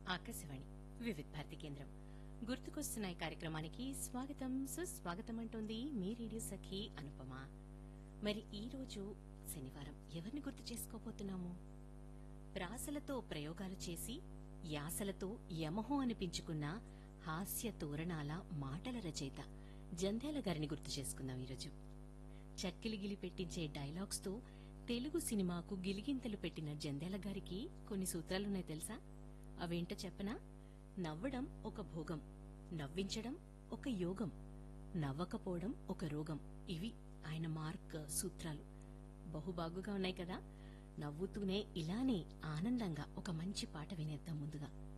ఆకాశవాణి వివిధ భారతి కేంద్రం గుర్తుకొస్తున్నాయి కార్యక్రమానికి స్వాగతం సుస్వాగతం అంటోంది మీ రేడియో సఖి అనుపమ మరి ఈ రోజు శనివారం ఎవరిని గుర్తు చేసుకోబోతున్నాము ప్రాసలతో ప్రయోగాలు చేసి యాసలతో యమహో అనిపించుకున్న హాస్య తోరణాల మాటల రచయిత జంధ్యాల గారిని గుర్తు చేసుకుందాం ఈరోజు చక్కిలి గిలి పెట్టించే డైలాగ్స్ తో తెలుగు సినిమాకు గిలిగింతలు పెట్టిన జంధ్యాల గారికి కొన్ని సూత్రాలున్నాయి తెలుసా అవేంటో చెప్పనా నవ్వడం ఒక భోగం నవ్వించడం ఒక యోగం నవ్వకపోవడం ఒక రోగం ఇవి ఆయన మార్క్ సూత్రాలు బహుబాగుగా ఉన్నాయి కదా నవ్వుతూనే ఇలానే ఆనందంగా ఒక మంచి పాట వినేద్దాం ముందుగా